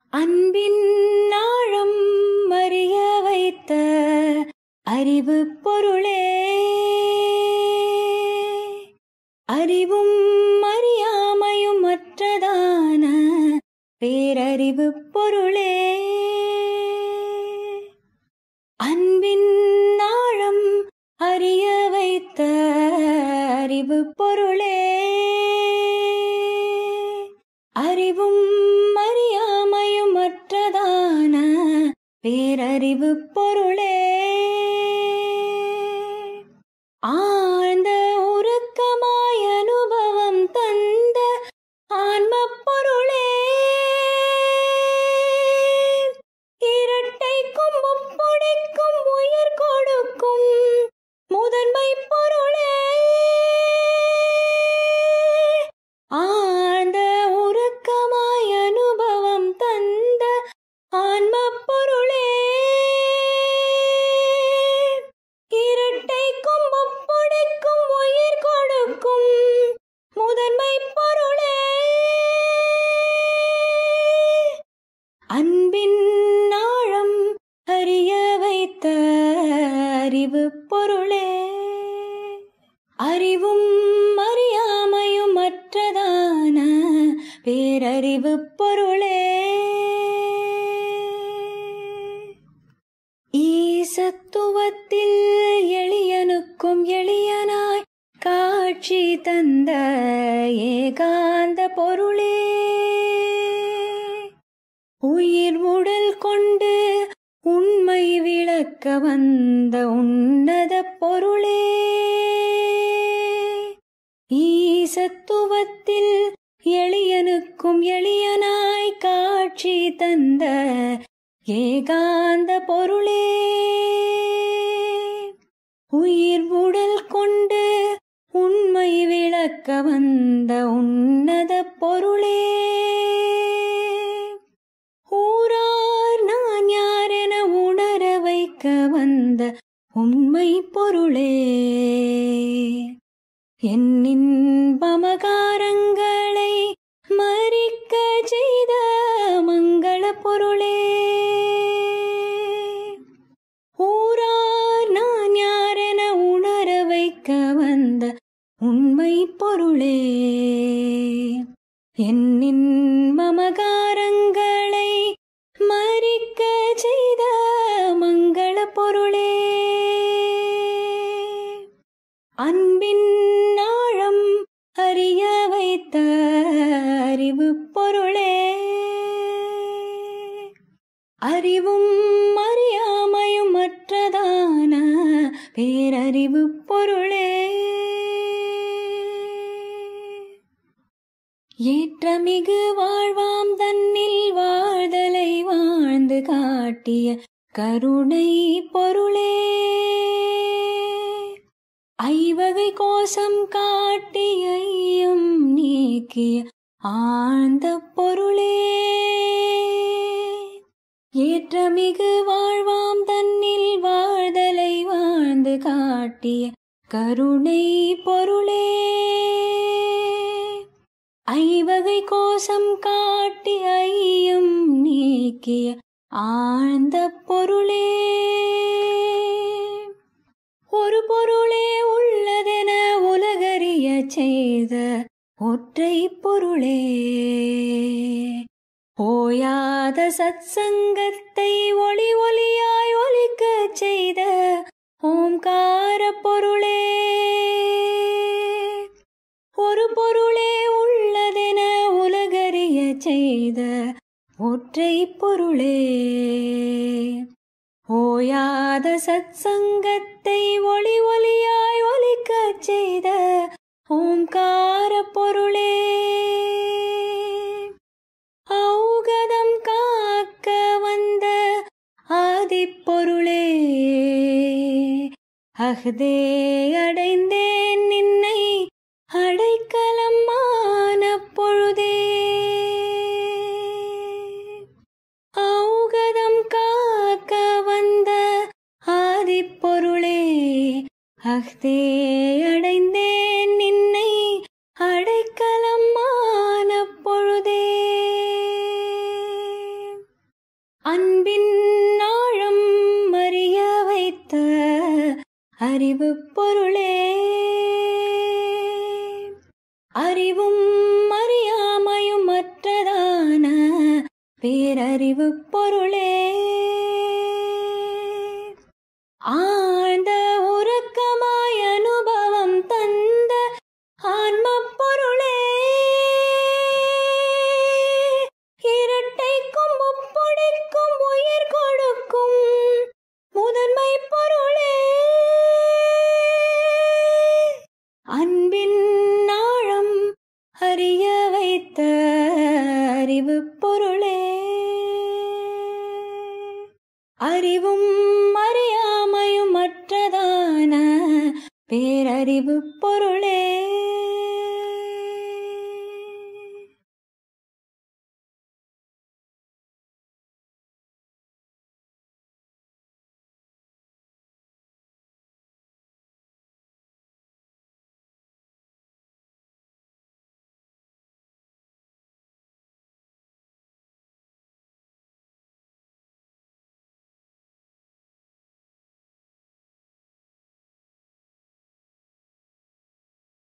அன்பின் ஆழம் அறிய வைத்த அறிவு பொருளே அறிவும் அறியாமையும் மற்றதான பேரறிவு பொருளே அன்பின் ஆழம் அறிய வைத்த அறிவு பொருளே அறிவும் அறியாமையும் மற்றதான பேரறிவு பொருளே ஆழ்ந்த உறக்கமாய் அனுபவம் தந்த ஆன்ம பொருளே இரட்டை கொம்பும் பொடிக்கும் உயிர் கொடுக்கும் முதன்மை பொருளே ஆழ்ந்த உறக்கமாய் அனுபவம் தந்த ஆன்ம பொருளே இரட்டை கொம்பும் பொடிக்கும் உயிர் கொடுக்கும் முதன்மை பொருளே அன்பின் ஆழம் அறிய வைத்த அறிவு பொருளே அறிவும் அறியாமையும் மற்றதான பேரறிவு பொருளே ஈசத்துவத்தில் எளியனுக்கும் எளியனாய் காட்சி தந்த ஏகாந்த பொருளே உயிர் உடல் கொண்டு உண்மை விளக்க வந்த உன்னத பொருளே ஈசத்துவத்தில் எளியனுக்கும் எளியனாய் காட்சி தந்த ஏகாந்த பொருளே உயிர் உடல் கொண்டு உண்மை விளக்க வந்த உன்னத பொருளே ஊரார் நான் யார் என உணர வைக்க வந்த உண்மை பொருளே என் இன்பமகாரங்களை மறிக்க செய்த மங்கள பொருளே ஊரார் நான் யார் என உணர வைக்க வந்த உண்மை பொருளே என்னின் மமகாரங்களை மறிக்க செய்த மங்கள பொருளே அன்பின் ஆழம் அறிய வைத்த அறிவு பொருளே அறிவும் அறியாமையும் மற்றதான பேரறிவு பொருளே ஏற்றமிகு வாழ்வாம் தன்னில் வாழ்தலை வாழ்ந்து காட்டிய கருணை பொருளே ஐவகை கோஷம் காட்டி ஐயம் நீக்கிய ஆழ்ந்த பொருளே ஏற்றமிகு வாழ்வாம் தன்னில் வாழ்தலை வாழ்ந்து காட்டிய கருணை பொருளே ஐவகை கோஷம் காட்டி ஐயம் நீக்கிய ஆழ்ந்த பொருளே ஒரு பொருளே உள்ளதென உலகறிய செய்த ஒற்றை பொருளே ஓயாத சத்சங்கத்தை ஒளி ஒளியாய் ஒலிக்கச் செய்த ஓம்கார பொருளே ஒரு பொருளே உள்ளதென உலகறிய செய்த ஒற்றை பொருளே ஓயாத சத்சங்கத்தை ஒளி ஒளியாய் ஒலிக்கச் செய்த ஓம்கார பொருளே ஔகதம் காக்க வந்த ஆதிப்பொருளே அஹ்தே அடைந்தேன் நின்னை அடைக்கலம் மான பொழுதே ஔகதம் காக்க வந்த ஆதிப்பொருளே அஹ்தே அடைந்தேன் நின்னை அடைக்கலம் மான பொழுதே அறிவு பொருளே அறிவும் அறியாமையும் மற்றதான பேரறிவு பொருளே ஆழ்ந்த உறக்கமாய் அனுபவம் தந்த ஆன்ம பொருளே இரட்டைக்கும் முப்பொடிக்கும் உயிர் கொடுக்கும் முதன்மை பொருளே அன்பின் ஆழம் அறிய வைத்த அறிவு பொருளே அறிவும் அறியாமையும் மற்றதான பேரறிவு பொருளே